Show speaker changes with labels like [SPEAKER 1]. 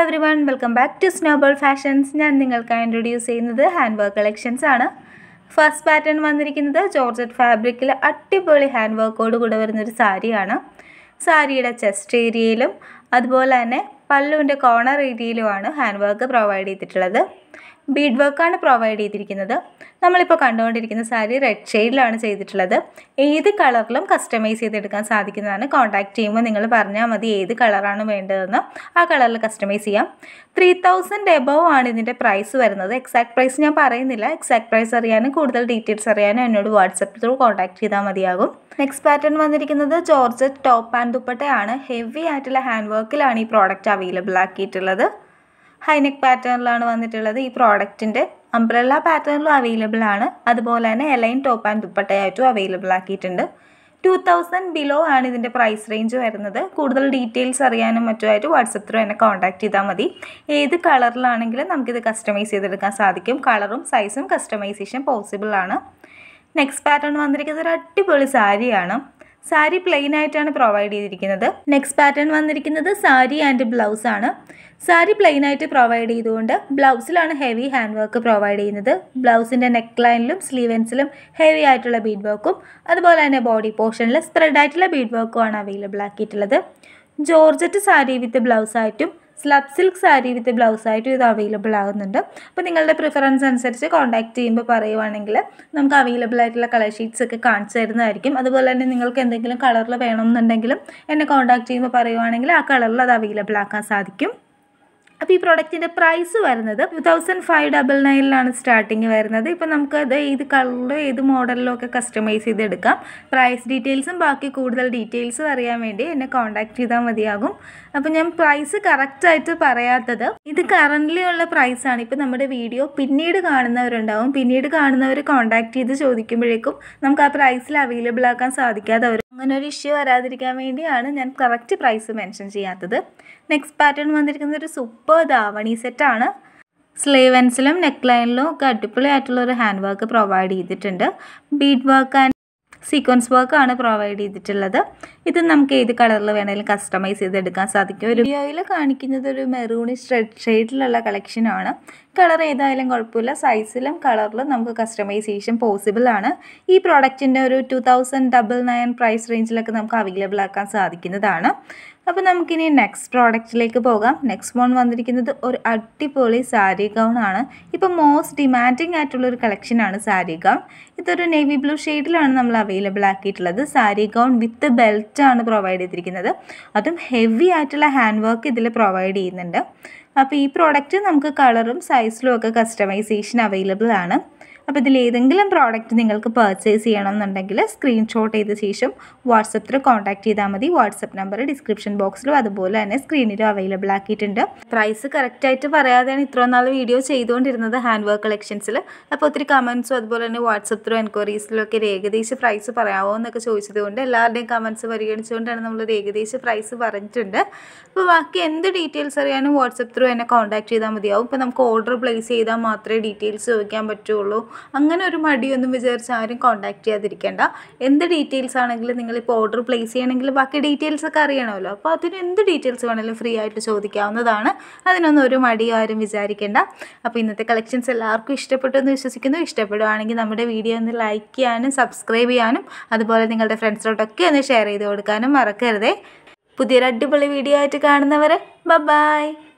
[SPEAKER 1] every everyone welcome back to snowball fashions ഞാൻ നിങ്ങൾക്കായി introduce ചെയ്യുന്നത് ഹാൻഡ് വർക്ക് കളക്ഷൻസ് ആണ് ഫസ്റ്റ് പാറ്റേൺ വന്നിരിക്കുന്നത് ജോർജറ്റ് ഫാബ്രിക്കിൽ അടിപൊളി ഹാൻഡ് വർക്കോട് കൂടെ വരുന്നൊരു സാരിയാണ് സാരിയുടെ ചെസ്റ്റ് ഏരിയയിലും അതുപോലെ തന്നെ പല്ലുവിൻ്റെ കോർണർ ഏരിയയിലുമാണ് ഹാൻഡ് വർക്ക് പ്രൊവൈഡ് ചെയ്തിട്ടുള്ളത് ബീഡ് വർക്കാണ് പ്രൊവൈഡ് ചെയ്തിരിക്കുന്നത് നമ്മളിപ്പോൾ കണ്ടുകൊണ്ടിരിക്കുന്ന സാരി റെഡ് ഷെയ്ഡിലാണ് ചെയ്തിട്ടുള്ളത് ഏത് കളറിലും കസ്റ്റമൈസ് ചെയ്തെടുക്കാൻ സാധിക്കുന്നതാണ് കോൺടാക്ട് ചെയ്യുമ്പോൾ നിങ്ങൾ പറഞ്ഞാൽ മതി ഏത് കളറാണ് വേണ്ടതെന്ന് ആ കളറിൽ കസ്റ്റമൈസ് ചെയ്യാം ത്രീ തൗസൻഡ് എബവ് ആണ് ഇതിൻ്റെ പ്രൈസ് വരുന്നത് എക്സാക്ട് പ്രൈസ് ഞാൻ പറയുന്നില്ല എക്സാക്ട് പ്രൈസ് അറിയാനും കൂടുതൽ ഡീറ്റെയിൽസ് അറിയാനും എന്നോട് വാട്സപ്പ് ത്രൂ കോൺടാക്ട് ചെയ്താൽ മതിയാകും നെക്സ്റ്റ് പാറ്റേൺ വന്നിരിക്കുന്നത് ജോർജറ്റ് ടോപ്പ് ആൻഡ് ദുപ്പട്ടയാണ് ഹെവി ആയിട്ടുള്ള ഹാൻഡ് വർക്കിലാണ് ഈ പ്രോഡക്റ്റ് അവൈലബിൾ ആക്കിയിട്ടുള്ളത് ഹൈനെക്ക് പാറ്റേണിലാണ് വന്നിട്ടുള്ളത് ഈ പ്രോഡക്റ്റിൻ്റെ അംബ്രല്ല പാറ്റേണിലും അവൈലബിൾ ആണ് അതുപോലെ തന്നെ എലൈൻ ടോപ്പ് ആൻഡ് ദുപ്പട്ടയായിട്ടും അവൈലബിൾ ആക്കിയിട്ടുണ്ട് ടു തൗസൻഡ് ബിലോ ആണ് ഇതിൻ്റെ പ്രൈസ് റേഞ്ച് വരുന്നത് കൂടുതൽ ഡീറ്റെയിൽസ് അറിയാനും മറ്റുമായിട്ട് വാട്സപ്പ് ത്രൂ എന്നെ കോൺടാക്ട് ചെയ്താൽ മതി ഏത് കളറിലാണെങ്കിലും നമുക്കിത് കസ്റ്റമൈസ് ചെയ്തെടുക്കാൻ സാധിക്കും കളറും സൈസും കസ്റ്റമൈസേഷൻ പോസിബിൾ ആണ് നെക്സ്റ്റ് പാറ്റേൺ വന്നിരിക്കുന്നത് ഒരു അടിപൊളി സാരിയാണ് സാരി പ്ലെയിൻ ആയിട്ടാണ് പ്രൊവൈഡ് ചെയ്തിരിക്കുന്നത് നെക്സ്റ്റ് പാറ്റേൺ വന്നിരിക്കുന്നത് സാരി ആൻഡ് ബ്ലൗസ് ആണ് സാരി പ്ലെയിൻ ആയിട്ട് പ്രൊവൈഡ് ചെയ്തുകൊണ്ട് ബ്ലൗസിലാണ് ഹെവി ഹാൻഡ് വർക്ക് പ്രൊവൈഡ് ചെയ്യുന്നത് ബ്ലൗസിൻ്റെ നെക്ക് ലൈനിലും സ്ലീവൻസിലും ഹെവി ആയിട്ടുള്ള ബീഡ് വർക്കും അതുപോലെ തന്നെ ബോഡി പോർഷനിൽ സ്പ്രെഡ് ആയിട്ടുള്ള ബീഡ് വർക്കും ആണ് അവൈലബിൾ ആക്കിയിട്ടുള്ളത് ജോർജറ്റ് സാരി വിത്ത് ബ്ലൗസ് ആയിട്ടും slub silk sari with blouse ആയിട്ടും ഇത് അവൈലബിൾ ആകുന്നുണ്ട് അപ്പോൾ നിങ്ങളുടെ പ്രിഫറൻസ് അനുസരിച്ച് കോൺടാക്ട് ചെയ്യുമ്പോൾ പറയുവാണെങ്കിൽ നമുക്ക് അവൈലബിൾ ആയിട്ടുള്ള കളർ ഷീറ്റ്സ് ഒക്കെ കാണിച്ചു തരുന്നതായിരിക്കും അതുപോലെ തന്നെ നിങ്ങൾക്ക് എന്തെങ്കിലും കളറിൽ വേണമെന്നുണ്ടെങ്കിലും എന്നെ കോൺടാക്ട് ചെയ്യുമ്പോൾ പറയുവാണെങ്കിൽ ആ കളറിൽ അത് അവൈലബിൾ ആക്കാൻ സാധിക്കും അപ്പോൾ ഈ പ്രോഡക്റ്റിൻ്റെ പ്രൈസ് വരുന്നത് ടു തൗസൻഡ് ഫൈവ് ഡബിൾ നയനിലാണ് സ്റ്റാർട്ടിങ് വരുന്നത് ഇപ്പോൾ നമുക്ക് അത് ഏത് കളറിലും ഏത് മോഡലിലും ഒക്കെ കസ്റ്റമൈസ് ചെയ്തെടുക്കാം പ്രൈസ് ഡീറ്റെയിൽസും ബാക്കി കൂടുതൽ ഡീറ്റെയിൽസും അറിയാൻ വേണ്ടി എന്നെ കോൺടാക്ട് ചെയ്താൽ മതിയാകും അപ്പോൾ ഞാൻ പ്രൈസ് കറക്റ്റായിട്ട് പറയാത്തത് ഇത് കറൻ്റ്ലി ഉള്ള പ്രൈസാണ് ഇപ്പോൾ നമ്മുടെ വീഡിയോ പിന്നീട് കാണുന്നവരുണ്ടാവും പിന്നീട് കാണുന്നവർ കോൺടാക്ട് ചെയ്ത് ചോദിക്കുമ്പോഴേക്കും നമുക്ക് ആ പ്രൈസിൽ അവൈലബിൾ ആക്കാൻ സാധിക്കാതെ വരും അങ്ങനെ ഒരു ഇഷ്യൂ വരാതിരിക്കാൻ വേണ്ടിയാണ് ഞാൻ കറക്റ്റ് പ്രൈസ് മെൻഷൻ ചെയ്യാത്തത് നെക്സ്റ്റ് പാറ്റേൺ വന്നിരിക്കുന്നത് ഒരു സൂപ്പർ ധാവണി സെറ്റാണ് സ്ലീവൻസിലും നെക്ക് ലൈനിലും ഒക്കെ അടിപൊളിയായിട്ടുള്ള ഒരു ഹാൻഡ് വർക്ക് പ്രൊവൈഡ് ചെയ്തിട്ടുണ്ട് ബീഡ് വർക്ക് ആൻഡ് സീക്വൻസ് വർക്കാണ് പ്രൊവൈഡ് ചെയ്തിട്ടുള്ളത് ഇത് നമുക്ക് ഏത് കളറിൽ വേണമെങ്കിലും കസ്റ്റമൈസ് ചെയ്തെടുക്കാൻ സാധിക്കും ഒരു വീഡിയോയിൽ കാണിക്കുന്നത് ഒരു മെറൂണിഷ് റെഡ് ഷെയ്ഡിലുള്ള കളക്ഷനാണ് കളർ ഏതായാലും കുഴപ്പമില്ല സൈസിലും കളറിലും നമുക്ക് കസ്റ്റമൈസേഷൻ പോസിബിൾ ആണ് ഈ പ്രോഡക്റ്റിൻ്റെ ഒരു two thousand double nine price റേഞ്ചിലൊക്കെ നമുക്ക് അവൈലബിൾ ആക്കാൻ സാധിക്കുന്നതാണ് അപ്പോൾ നമുക്കിനി നെക്സ്റ്റ് പ്രോഡക്റ്റിലേക്ക് പോകാം നെക്സ്റ്റ് വൺ വന്നിരിക്കുന്നത് ഒരു അടിപൊളി സാരി ഗൗൺ ആണ് ഇപ്പോൾ മോസ്റ്റ് ഡിമാൻഡിങ് ആയിട്ടുള്ള ഒരു കളക്ഷനാണ് സാരി ഗൗൺ ഇതൊരു നേവി ബ്ലൂ ഷെയ്ഡിലാണ് നമ്മൾ അവൈലബിൾ ആക്കിയിട്ടുള്ളത് സാരി ഗൗൺ വിത്ത് ബെൽറ്റ് ആണ് പ്രൊവൈഡ് ചെയ്തിരിക്കുന്നത് അതും ഹെവി ആയിട്ടുള്ള ഹാൻഡ് വർക്ക് ഇതിൽ പ്രൊവൈഡ് ചെയ്യുന്നുണ്ട് അപ്പോൾ ഈ പ്രോഡക്റ്റ് നമുക്ക് കളറും സൈസിലും ഒക്കെ കസ്റ്റമൈസേഷൻ അവൈലബിൾ ആണ് അപ്പോൾ ഇതിൽ ഏതെങ്കിലും പ്രോഡക്റ്റ് നിങ്ങൾക്ക് പർച്ചേസ് ചെയ്യണമെന്നുണ്ടെങ്കിൽ സ്ക്രീൻഷോട്ട് ചെയ്ത ശേഷം വാട്സപ്പ് ത്രൂ കോൺടാക്ട് ചെയ്താൽ മതി വാട്സപ്പ് നമ്പർ ഡിസ്ക്രിപ്ഷൻ ബോക്സിലും അതുപോലെ തന്നെ സ്ക്രീനിലും അവൈലബിൾ ആക്കിയിട്ടുണ്ട് പ്രൈസ് കറക്റ്റായിട്ട് പറയാതെയാണ് ഇത്രയും നാൾ വീഡിയോ ചെയ്തുകൊണ്ടിരുന്നത് ഹാൻഡ് വർക്ക് കളക്ഷൻസിൽ അപ്പോൾ ഒത്തിരി കമൻസും അതുപോലെ തന്നെ വാട്സപ്പ് ത്രൂ എൻക്വയറീസിലൊക്കെ ഒരു ഏകദേശ പ്രൈസ് പറയാമോ എന്നൊക്കെ ചോദിച്ചത് കൊണ്ട് എല്ലാവരുടെയും കമൻസ് പരിഗണിച്ചുകൊണ്ടാണ് നമ്മളൊരു ഏകദേശ പ്രൈസ് പറഞ്ഞിട്ടുണ്ട് അപ്പോൾ ബാക്കി എന്ത് ഡീറ്റെയിൽസ് അറിയാനും വാട്സപ്പ് ത്രൂ എന്നെ കോൺടാക്ട് ചെയ്താൽ മതിയാവും ഇപ്പോൾ നമുക്ക് ഓർഡർ പ്ലേസ് ചെയ്താൽ മാത്രമേ ഡീറ്റെയിൽസ് ചോദിക്കാൻ പറ്റുള്ളൂ അങ്ങനെ ഒരു മടിയൊന്നും വിചാരിച്ച് ആരും കോൺടാക്ട് ചെയ്യാതിരിക്കേണ്ട എന്ത് ഡീറ്റെയിൽസ് ആണെങ്കിലും നിങ്ങളിപ്പോൾ ഓർഡർ പ്ലേസ് ചെയ്യണമെങ്കിൽ ബാക്കി ഡീറ്റെയിൽസ് ഒക്കെ അറിയണമല്ലോ അപ്പോൾ അതിന് എന്ത് ഡീറ്റെയിൽസ് വേണമെങ്കിലും ഫ്രീ ആയിട്ട് ചോദിക്കാവുന്നതാണ് അതിനൊന്നും ഒരു മടിയോ ആരും വിചാരിക്കേണ്ട അപ്പോൾ ഇന്നത്തെ കളക്ഷൻസ് എല്ലാവർക്കും ഇഷ്ടപ്പെട്ടു എന്ന് വിശ്വസിക്കുന്നു ഇഷ്ടപ്പെടുവാണെങ്കിൽ നമ്മുടെ വീഡിയോ ഒന്ന് ലൈക്ക് ചെയ്യാനും സബ്സ്ക്രൈബ് ചെയ്യാനും അതുപോലെ നിങ്ങളുടെ ഫ്രണ്ട്സിലോട്ടൊക്കെ ഒന്ന് ഷെയർ ചെയ്ത് കൊടുക്കാനും മറക്കരുതേ പുതിയൊരു അടിപൊളി വീഡിയോ ആയിട്ട് കാണുന്നവരെ ബൈ